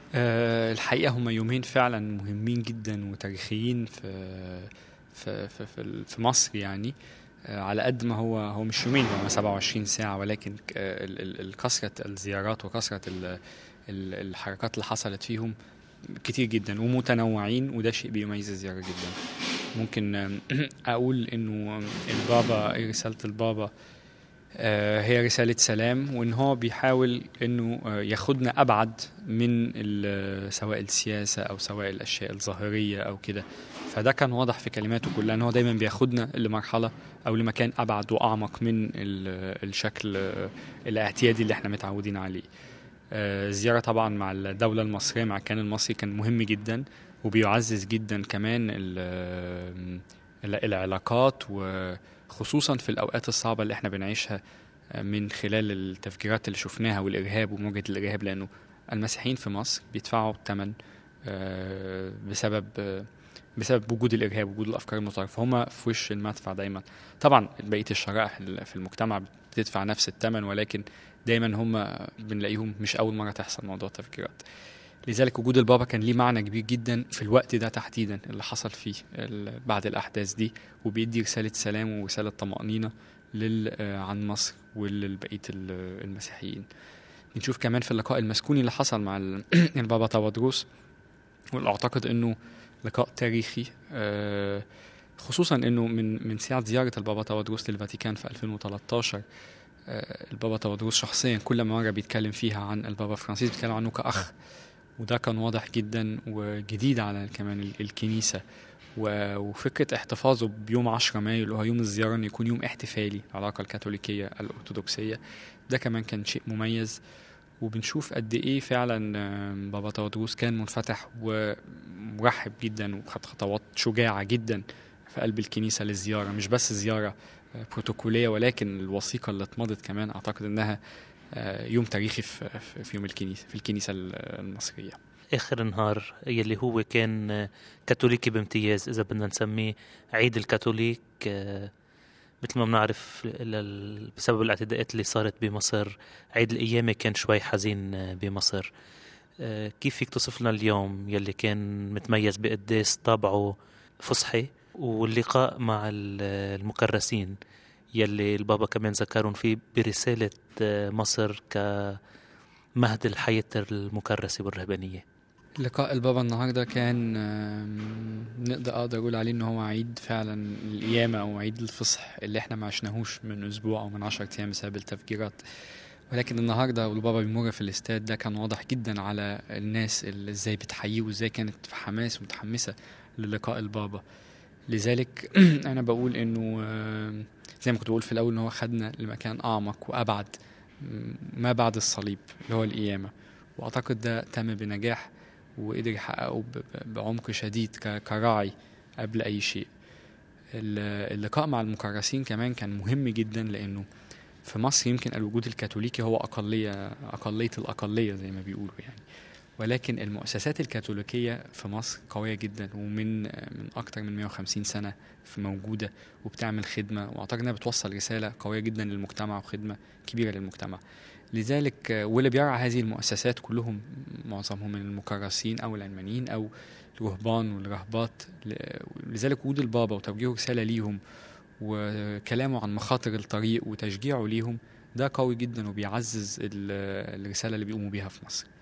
أه الحقيقه هم يومين فعلا مهمين جدا وتاريخيين في في في, في, في مصر يعني أه على قد ما هو هو مش يومين هم 27 ساعه ولكن كثره الزيارات وكثره الحركات اللي حصلت فيهم كتير جدا ومتنوعين وده شيء بيميز الزياره جدا ممكن اقول انه البابا رساله البابا هي رسالة سلام وإن هو بيحاول إنه ياخدنا أبعد من سواء السياسة أو سواء الأشياء الظاهرية أو كده فده كان واضح في كلماته كلها إن هو دايما بياخدنا لمرحلة أو لمكان أبعد وأعمق من الشكل الاعتيادي اللي إحنا متعودين عليه الزيارة طبعا مع الدولة المصرية مع الكيان المصري كان مهم جدا وبيعزز جدا كمان العلاقات وخصوصا في الأوقات الصعبة اللي احنا بنعيشها من خلال التفجيرات اللي شفناها والإرهاب ومواجهة الإرهاب لأنه المسيحيين في مصر بيدفعوا الثمن بسبب بسبب وجود الارهاب وجود الافكار المتطرفه هم في وش المدفع دايما طبعا بقيه الشرائح في المجتمع بتدفع نفس الثمن ولكن دايما هم بنلاقيهم مش اول مره تحصل موضوع التفجيرات لذلك وجود البابا كان ليه معنى كبير جدا في الوقت ده تحديدا اللي حصل فيه بعد الاحداث دي وبيدي رساله سلام ورساله طمانينه لل عن مصر ولبقيه المسيحيين بنشوف كمان في اللقاء المسكوني اللي حصل مع البابا تودروس واعتقد انه لقاء تاريخي خصوصا انه من من ساعه زياره البابا تودروس للفاتيكان في 2013 البابا تودروس شخصيا كل مره بيتكلم فيها عن البابا فرانسيس بيتكلم عنه كاخ وده كان واضح جدا وجديد على كمان الكنيسه وفكره احتفاظه بيوم 10 مايو اللي هو يوم الزياره انه يكون يوم احتفالي العلاقه الكاثوليكيه الارثوذكسيه ده كمان كان شيء مميز وبنشوف قد ايه فعلا بابا تودروس كان منفتح ومرحب جدا وخد خطوات شجاعه جدا في قلب الكنيسه للزياره مش بس زياره بروتوكوليه ولكن الوثيقه اللي اتمضت كمان اعتقد انها يوم تاريخي في في يوم الكنيسه في الكنيسه المصريه اخر نهار يلي هو كان كاثوليكي بامتياز اذا بدنا نسميه عيد الكاثوليك مثل ما بنعرف بسبب الاعتداءات اللي صارت بمصر عيد القيامة كان شوي حزين بمصر كيف فيك توصف لنا اليوم يلي كان متميز بقداس طابعه فصحي واللقاء مع المكرسين يلي البابا كمان ذكرهم فيه برسالة مصر كمهد الحياة المكرسة والرهبانية لقاء البابا النهارده كان نقدر اقدر اقول عليه ان هو عيد فعلا القيامه او عيد الفصح اللي احنا ما عشناهوش من اسبوع او من 10 ايام بسبب التفجيرات ولكن النهارده والبابا بيمر في الاستاد ده كان واضح جدا على الناس اللي ازاي بتحييه وازاي كانت في حماس ومتحمسه للقاء البابا لذلك انا بقول انه زي ما كنت بقول في الاول ان هو خدنا لمكان اعمق وابعد ما بعد الصليب اللي هو القيامه واعتقد ده تم بنجاح وقدر يحققه بعمق شديد كراعي قبل أي شيء اللقاء مع المكرسين كمان كان مهم جدا لأنه في مصر يمكن الوجود الكاثوليكي هو أقلية أقلية الأقلية زي ما بيقولوا يعني ولكن المؤسسات الكاثوليكية في مصر قوية جدا ومن من أكتر من 150 سنة في موجودة وبتعمل خدمة وأعتقد إنها بتوصل رسالة قوية جدا للمجتمع وخدمة كبيرة للمجتمع لذلك واللي بيرعى هذه المؤسسات كلهم معظمهم من المكرسين او العلمانيين او الرهبان والرهبات لذلك وجود البابا وتوجيهه رساله ليهم وكلامه عن مخاطر الطريق وتشجيعه ليهم ده قوي جدا وبيعزز الرساله اللي بيقوموا بيها في مصر